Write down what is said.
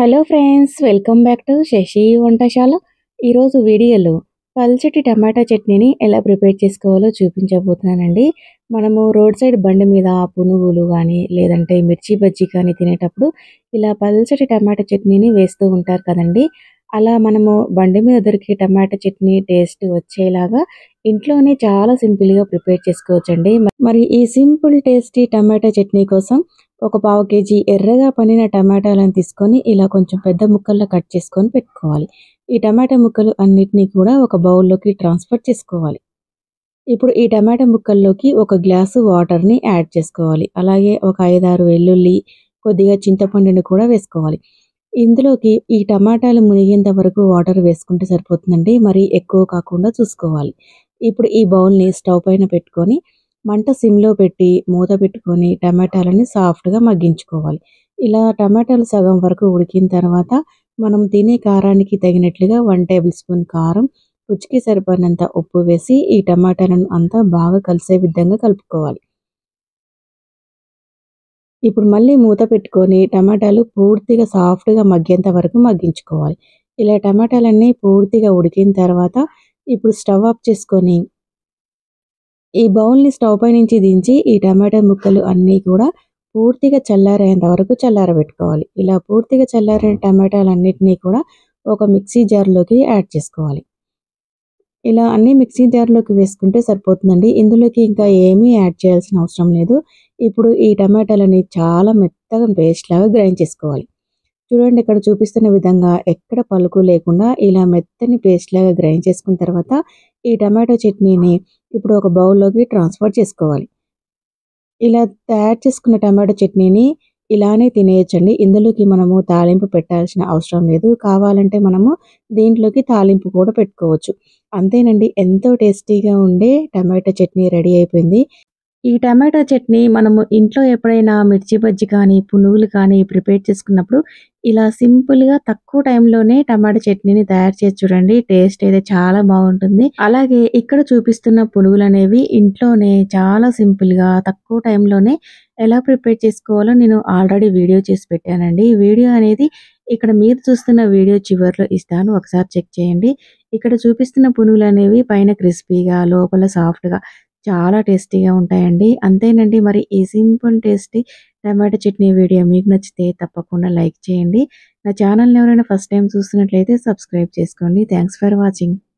hello friends welcome back to Sashi వంటశాల ఈరోజు వీడియోలో పల్చటి టమాటా చట్నీని ఎలా ప్రిపేర్ చేసుకోవాలో చూపించబోతున్నానండి మనము రోడ్ సైడ్ బండి మీద పునుగులు కానీ లేదంటే మిర్చి బజ్జీ కానీ తినేటప్పుడు ఇలా పల్చటి టమాటా చట్నీని వేస్తూ ఉంటారు కదండి అలా మనము బండి మీద దొరికే టమాటా చట్నీ టేస్ట్ వచ్చేలాగా ఇంట్లోనే చాలా సింపుల్గా ప్రిపేర్ చేసుకోవచ్చండి మరి ఈ సింపుల్ టేస్టీ టమాటా చట్నీ కోసం ఒక పావు కేజీ ఎర్రగా పండిన టమాటాలను తీసుకొని ఇలా కొంచెం పెద్ద ముక్కల్లో కట్ చేసుకొని పెట్టుకోవాలి ఈ టమాటా ముక్కలు అన్నిటినీ కూడా ఒక బౌల్లోకి ట్రాన్స్ఫర్ చేసుకోవాలి ఇప్పుడు ఈ టమాటా ముక్కల్లోకి ఒక గ్లాసు వాటర్ని యాడ్ చేసుకోవాలి అలాగే ఒక ఐదారు వెల్లుల్లి కొద్దిగా చింతపండుని కూడా వేసుకోవాలి ఇందులోకి ఈ టమాటాలు మునిగేంత వరకు వాటర్ వేసుకుంటే సరిపోతుందండి మరి ఎక్కువ కాకుండా చూసుకోవాలి ఇప్పుడు ఈ బౌల్ని స్టవ్ పైన పెట్టుకొని మంట సిమ్లో పెట్టి మూత పెట్టుకొని టమాటాలని సాఫ్ట్గా మగ్గించుకోవాలి ఇలా టమాటాలు సగం వరకు ఉడికిన తర్వాత మనం తినే కారానికి తగినట్లుగా వన్ టేబుల్ స్పూన్ కారం రుచికి సరిపడినంత ఉప్పు వేసి ఈ టమాటాలను అంతా బాగా కలిసే విధంగా కలుపుకోవాలి ఇప్పుడు మళ్ళీ మూత పెట్టుకొని టమాటాలు పూర్తిగా సాఫ్ట్గా మగ్గేంత వరకు మగ్గించుకోవాలి ఇలా టమాటాలన్నీ పూర్తిగా ఉడికిన తర్వాత ఇప్పుడు స్టవ్ ఆఫ్ చేసుకొని ఈ బౌల్ని స్టవ్ పై నుంచి దించి ఈ టమాటా ముక్కలు అన్నీ కూడా పూర్తిగా చల్లారేంత వరకు చల్లారబెట్టుకోవాలి ఇలా పూర్తిగా చల్లారిన టమాటాలన్నిటినీ కూడా ఒక మిక్సీ జార్లోకి యాడ్ చేసుకోవాలి ఇలా అన్ని మిక్సీ జార్లోకి వేసుకుంటే సరిపోతుందండి ఇందులోకి ఇంకా ఏమీ యాడ్ చేయాల్సిన అవసరం లేదు ఇప్పుడు ఈ టమాటాలని చాలా మెత్తగా పేస్ట్ లాగా గ్రైండ్ చేసుకోవాలి చూడండి ఇక్కడ చూపిస్తున్న విధంగా ఎక్కడ పలుకు లేకుండా ఇలా మెత్తని పేస్ట్ లాగా గ్రైండ్ చేసుకున్న తర్వాత ఈ టమాటో చట్నీని ఇప్పుడు ఒక బౌల్లోకి ట్రాన్స్ఫర్ చేసుకోవాలి ఇలా తయారు చేసుకున్న టమాటో చట్నీని ఇలానే తినేయచ్చండి ఇందులోకి మనము తాలింపు పెట్టాల్సిన అవసరం లేదు కావాలంటే మనము దీంట్లోకి తాలింపు కూడా పెట్టుకోవచ్చు అంతేనండి ఎంతో టేస్టీగా ఉండే టమాటో చట్నీ రెడీ అయిపోయింది ఈ టమాటో చట్నీ మనము ఇంట్లో ఎప్పుడైనా మిర్చి బజ్జి కానీ పునుగులు కానీ ప్రిపేర్ చేసుకున్నప్పుడు ఇలా సింపుల్గా తక్కువ టైంలోనే టమాటో చట్నీని తయారు చేసి చూడండి టేస్ట్ అయితే చాలా బాగుంటుంది అలాగే ఇక్కడ చూపిస్తున్న పునుగులు అనేవి ఇంట్లోనే చాలా సింపుల్గా తక్కువ టైంలోనే ఎలా ప్రిపేర్ చేసుకోవాలో నేను ఆల్రెడీ వీడియో చేసి పెట్టానండి ఈ వీడియో అనేది ఇక్కడ మీరు చూస్తున్న వీడియో చివరిలో ఇస్తాను ఒకసారి చెక్ చేయండి ఇక్కడ చూపిస్తున్న పునుగులు అనేవి పైన క్రిస్పీగా లోపల సాఫ్ట్గా చాలా టేస్టీగా ఉంటాయండి అంతేనండి మరి ఈ simple tasty tomato chutney video మీకు నచ్చితే తప్పకుండా లైక్ చేయండి నా ఛానల్ని ఎవరైనా ఫస్ట్ టైం చూస్తున్నట్లయితే సబ్స్క్రైబ్ చేసుకోండి థ్యాంక్స్ ఫర్ వాచింగ్